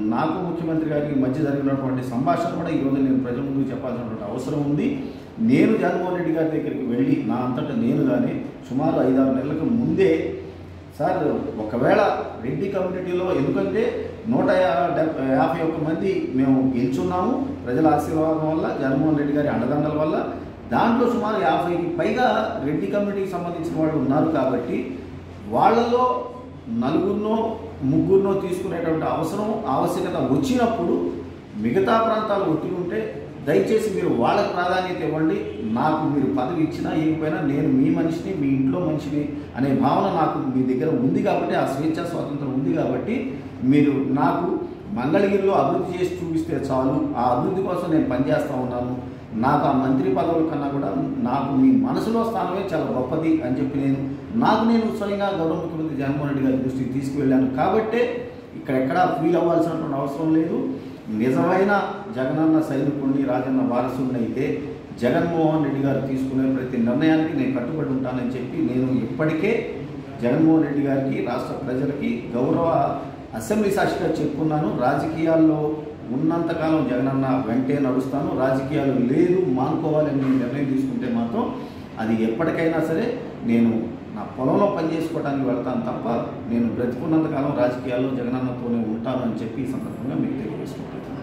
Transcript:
నాకు ముఖ్యమంత్రి గారికి మధ్య జరిగినటువంటి సంభాషణ కూడా ఈరోజు నేను ప్రజల ముందు చెప్పాల్సినటువంటి అవసరం ఉంది నేను జగన్మోహన్ రెడ్డి గారి దగ్గరికి వెళ్ళి నా అంతటా నేను కానీ సుమారు ఐదారు నెలలకు ముందే సార్ ఒకవేళ రెడ్డి కమ్యూనిటీలో ఎందుకంటే నూట యా- డెబ్- యాభై ఒక్క మంది మేము గెలుచున్నాము ప్రజల ఆశీర్వాదం వల్ల జగన్మోహన్ రెడ్డి గారి అండదండల వల్ల దాంట్లో సుమారు యాభైకి పైగా రెడ్డి కమ్యూనిటీకి సంబంధించిన వాళ్ళు ఉన్నారు కాబట్టి వాళ్ళలో నలుగురినో ముగ్గురినో తీసుకునేటువంటి అవసరం ఆవశ్యకత వచ్చినప్పుడు మిగతా ప్రాంతాలు ఒత్తిడి ఉంటే దయచేసి మీరు వాళ్ళకి ప్రాధాన్యత ఇవ్వండి నాకు మీరు పదవి ఇచ్చినా ఇవ్వకపోయినా నేను మీ మనిషిని మీ ఇంట్లో మనిషిని అనే భావన నాకు మీ దగ్గర ఉంది కాబట్టి ఆ స్వేచ్ఛా స్వాతంత్రం ఉంది కాబట్టి మీరు నాకు మంగళగిరిలో అభివృద్ధి చేసి చూపిస్తే చాలు ఆ అభివృద్ధి కోసం నేను పనిచేస్తూ ఉన్నాను నాకు ఆ మంత్రి పదవుల కన్నా కూడా నాకు మీ మనసులో స్థానమే చాలా గొప్పది అని చెప్పి నేను నాకు నేను స్వయంగా గౌరవ ముఖ్యమంత్రి జగన్మోహన్ రెడ్డి గారి దృష్టికి తీసుకువెళ్ళాను కాబట్టే ఇక్కడెక్కడ ఫీల్ అవ్వాల్సినటువంటి అవసరం లేదు నిజమైన జగనన్న సైనికుడిని రాజన్న వారసుడిని అయితే జగన్మోహన్ రెడ్డి గారు తీసుకునే ప్రతి నిర్ణయానికి నేను కట్టుబడి ఉంటానని చెప్పి నేను ఇప్పటికే జగన్మోహన్ రెడ్డి గారికి రాష్ట్ర ప్రజలకి గౌరవ అసెంబ్లీ సాక్షిగా చెప్పుకున్నాను రాజకీయాల్లో ఉన్నంతకాలం జగనన్న వెంటే నడుస్తాను రాజకీయాలు లేదు మానుకోవాలని నేను నిర్ణయం తీసుకుంటే మాత్రం అది ఎప్పటికైనా సరే నేను నా పొలంలో పనిచేసుకోవడానికి వెళ్తాను తప్ప నేను బ్రతికున్నంతకాలం రాజకీయాల్లో జగనన్నతోనే ఉంటాను అని చెప్పి ఈ సందర్భంగా మీకు తెలియజేసుకుంటున్నాను